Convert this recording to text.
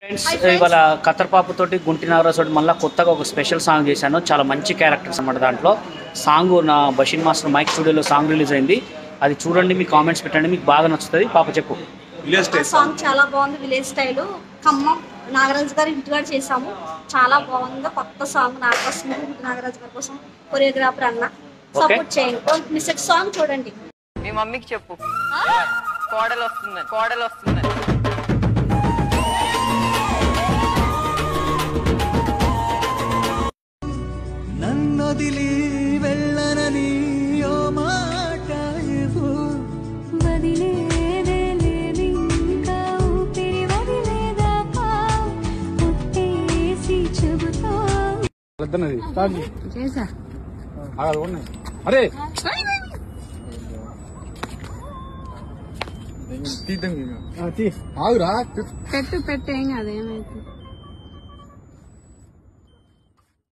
friends ఇవాళ కతర్పాపు తోటి గుంటి నాగరాజు తోటి మళ్ళీ కొత్తగా ఒక స్పెషల్ సాంగ్ చేశాను చాలా మంచి క్యారెక్టర్స్ అన్నమాట దాంట్లో సాంగ్ నా బషీర్ మాస్టర్ మైక్ స్టూడియోలో సాంగ్ రిలీజ్ అయింది అది చూడండి మీ కామెంట్స్ పెట్టండి మీకు బాగా నచ్చుతుంది పాప చెప్పు విలేజ్ ఆ టైప్ సాంగ్ చాలా బాగుంది విలేజ్ స్టైల్ ఖమ్మం నాగరాజు గారి ఇంటికాడ చేసాము చాలా బాగుంది కొత్త సాంగ్ నా కోసం నాగరాజు గారి కోసం కొరియోగ్రాఫర్ అన్న సపోర్ట్ చేయండి మీ సెట్ సాంగ్ చూడండి మీ మమ్మీకి చెప్పు కోడలు వస్తుందని కోడలు వస్తుందని నన్నొదిలి వెళ్ళనని ఓ మాట ఇవ్వు వదిలేదే లేదింకా ఊపిరి వదిలేదాకా పుట్టేసి చెబుతా చేసా అరే తీద్దాం ఆగురా పెట్టు పెట్టు ఏం కాదు ఏమైతే